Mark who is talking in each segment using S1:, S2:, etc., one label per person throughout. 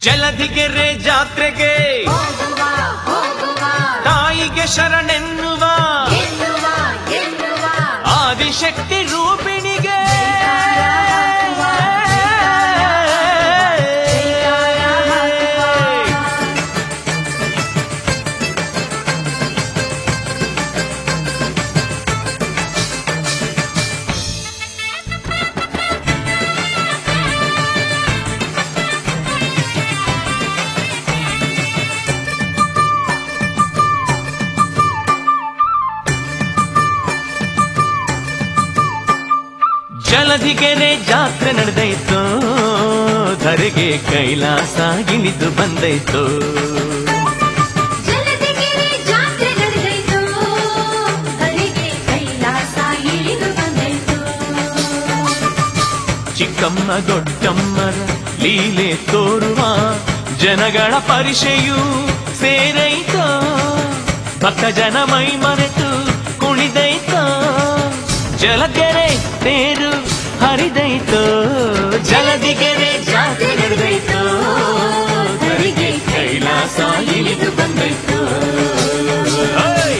S1: ಜಲಧಿಗೆರೆ ಜಾತ್ರೆಗೆ
S2: ಹೋಗುವ ಹೋಗುವ
S1: ತಾಯಿಗೆ ಶರಣೆನ್ನುವ
S2: ಎನ್ನುವ ಎನ್ನುವ
S1: ಆದಿಶಕ್ತಿ ರೂಪಿಣಿಗೆ ಜಲಧಿಗೆರೆ ಜಾತ್ರೆ ನಡೆದೈತು ಧರೆಗೆ ಕೈಲಾಸ ಇಳಿದು ಬಂದೈತು
S2: ಜಲದಿಗಿರಿ ಜಾತ್ರೆ ನಡೆದೈತು ಕಲಿಗೆ ಕೈಲಾಸ ಇಳಿದು ಬಂದೈತು
S1: ಚಿಕ್ಕಮ್ಮ ದೊಡ್ಡಮ್ಮರ ಲೀಲೆ ತೋರುವ ಜನಗಳ ಪರಿಷೆಯು ಸೇರೈತೋ ಭಕ್ತ ಜನ ಮೈ ಮರೆತು ಕುಣಿದೈತೋ ಜಲಗೆರೆ ತೇರು ಹರಿದೈತೋ ಜಲದಿಗೆರೆ ಜಾತ್ರೆ ನಡೆದೈತೋ ಧರೆಗೆ ಕೈಲಾಸ ಇಳಿದು ಬಂದೈತು ಓಯ್!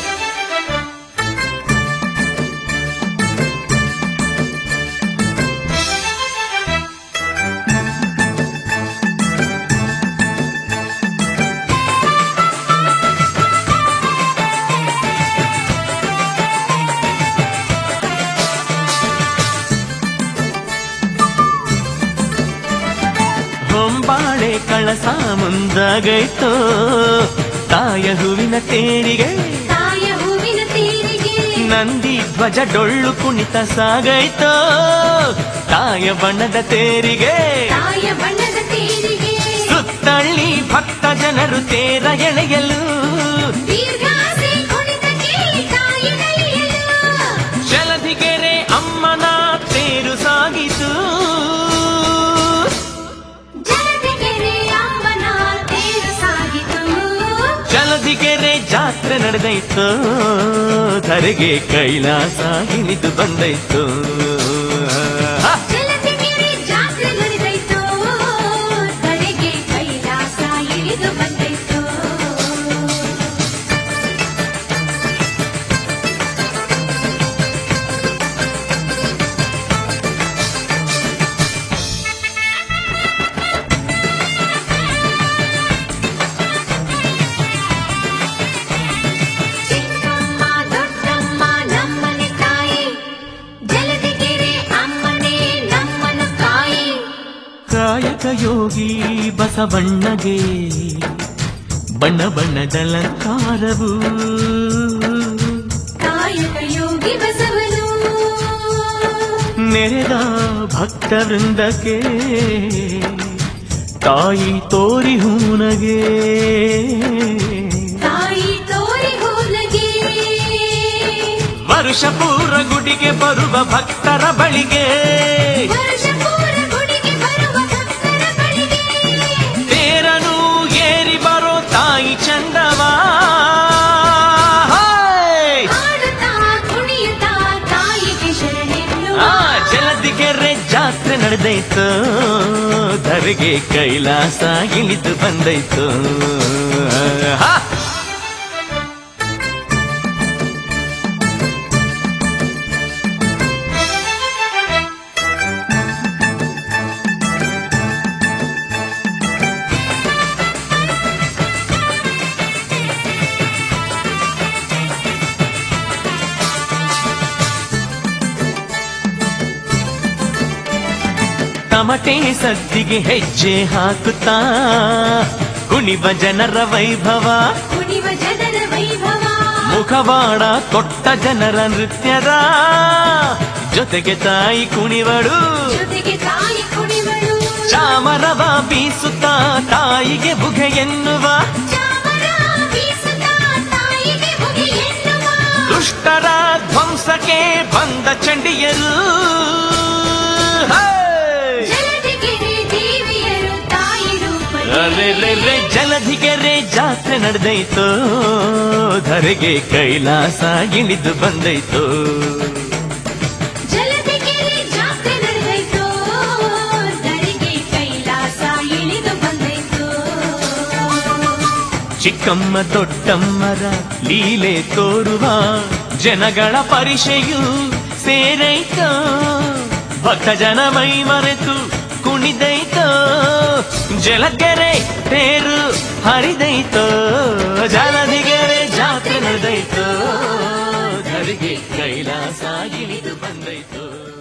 S1: ಹೊಂಬಾಳೆ ಕಳಸ ಮುಂದಾಗೈತೋ ತಾಯ ಹೂವಿನ ತೇರಿಗೆ
S2: ತಾಯ ಹೂವಿನ ತೀರಿಗೆ
S1: ನಂದಿ ಧ್ವಜ ಡೊಳ್ಳು ಕುಣಿತ ಸಾಗೈತೋ ತಾಯ ಬಣ್ಣದ ತೇರಿಗೆ
S2: ತಾಯ ಬಣ್ಣದ ತೀರಿಗೆ
S1: ಸುತ್ತಳ್ಳಿ ಭಕ್ತ ಜನರು ತೇರ ಎಳೆಯಲು
S2: ದೀರ್ಘಾಸೆ ಕುಣಿತಕ್ಕೆ ತಾಯಿ ನಲಿಯಲು
S1: ಜಲಧಿಗೆರೆ ಅಮ್ಮನ ತೇರು ಸಾಗಿತು
S2: ಜಲದಿಗೆರೆ ಅಮ್ಮನ ತೇರು ಸಾಗಿತು
S1: ಜಲಧಿಗೆರೆ ಜಾತ್ರೆ ನಡೆದೈತು ಧರೆಗೆ ಕೈಲಾಸ ಇಳಿದು ಬಂದೈತು ಹ!
S2: ಜಲದಿಗೆರೆ ಜಾತ್ರೆ ನಡೆದೈತು ಕಡೆಗೆ ಕೈಲಾಸ ಇಳಿದು ಬಂದೈತು ಚಿಕ್ಕಮ್ಮ ದೊಡ್ಡಮ್ಮ ನಮ್ಮನೆ ತಾಯಿ ಜಲದಿಗೆರೆ ಅಮ್ಮನೇ ನಮ್ಮನು ಕಾಯಿ
S1: ಕಾಯಕ ಯೋಗಿ ಬಸವಣ್ಣಗೆ ಬಣ್ಣ ಬಣ್ಣದಲಂಕಾರವು
S2: ಕಾಯಕ ಯೋಗಿ ಬಸವನು
S1: ನೆರೆದ ಭಕ್ತ ವೃಂದಕ್ಕೆ ತಾಯಿ ತೋರಿ ಹೂನಗೆ
S2: ತಾಯಿ ತೋರಿ ಹೋಲಗೆ
S1: ವರುಷ ಪೂರ ಗುಡಿಗೆ ಬರುವ ಭಕ್ತರ ಬಳಿಗೆ
S2: ವರ್ಷ ಪೂರ ಗುಡಿಗೆ ಬರುವ ಭಕ್ತರ ಬಳಿಗೆ
S1: ತೇರನು ಏರಿ ಬರೋ ತಾಯಿ ಚಂದವಾ ಹಾಯ್!
S2: ಹಾಡುತ್ತಾ ಕುಣಿಯುತ್ತಾ ತಾಯಿಗೆ ಶರಣೆನ್ನುವ
S1: ಆ ಜಲದಿಗೆರೆ ಜಾತ್ರೆ ನಡೆದೈತು ಧರೆಗೆ ಕೈಲಾಸ ಇಳಿದು ಬಂದೈತು ಹ! ತಮಟೆ ಸದ್ದಿಗೆ ಹೆಜ್ಜೆ ಹಾಕುತ್ತಾ ಕುಣಿವ ಜನರ ವೈಭವ
S2: ಕುಣಿವ ಜನರ ವೈಭವ
S1: ಮುಖವಾಡ ಕೊಟ್ಟ ಜನರ ನೃತ್ಯದ ಜೊತೆಗೆ ತಾಯಿ ಕುಣಿವಳು
S2: ಜೊತೆಗೆ ತಾಯಿ ಕುಣಿವಳು
S1: ಚಾಮರವ ಬೀಸುತ್ತಾ ತಾಯಿಗೆ ಬುಗೆ ಎನ್ನುವ
S2: ಚಾಮರ ಬೀಸುತ್ತಾ ತಾಯಿಗೆ ಮುಗಿ ಎನ್ನುವ
S1: ದುಷ್ಟರ ಧ್ವಂಸಕ್ಕೆ ಬಂದ ಚಂಡಿಯರು ಹೇ!
S2: ಜಲದಿಗೆರೆ ದೇವಿಯರು ತಾಯಿ
S1: ಅರೆರೆರೆ
S2: ರೂಪದಲ್ಲಿ
S1: ಜಲಧಿಗೆರೆ ಜಾತ್ರೆ ನಡೆದೈತು ಧರೆಗೆ ಕೈಲಾಸ ಇಳಿದು ಬಂದೈತು
S2: ಜಲದಿಗೆರೆ ಜಾತ್ರೆ ನಡೆದೈತು ಧರೆಗೆ ಕೈಲಾಸ ಇಳಿದು ಬಂದೈತು
S1: ಚಿಕ್ಕಮ್ಮ ದೊಡ್ಡಮ್ಮರ ಲೀಲೆ ತೋರುವ ಜನಗಳ ಪರಿಷೆಯು ಸೇರೈತೋ ಭಕ್ತ ಜನ ಮೈ ಮರೆತು ಕುಣಿದೈತೋ ಜಲಕೆರೆ ತೇರು ಹರಿದೈತೋ ಜಲದಿಗೆರೆ ಜಾತ್ರೆ ನಡೆದೈತೋ ಧರಿಗೆ ಕೈಲಾಸ ಇಳಿದು ಬಂದೈತೋ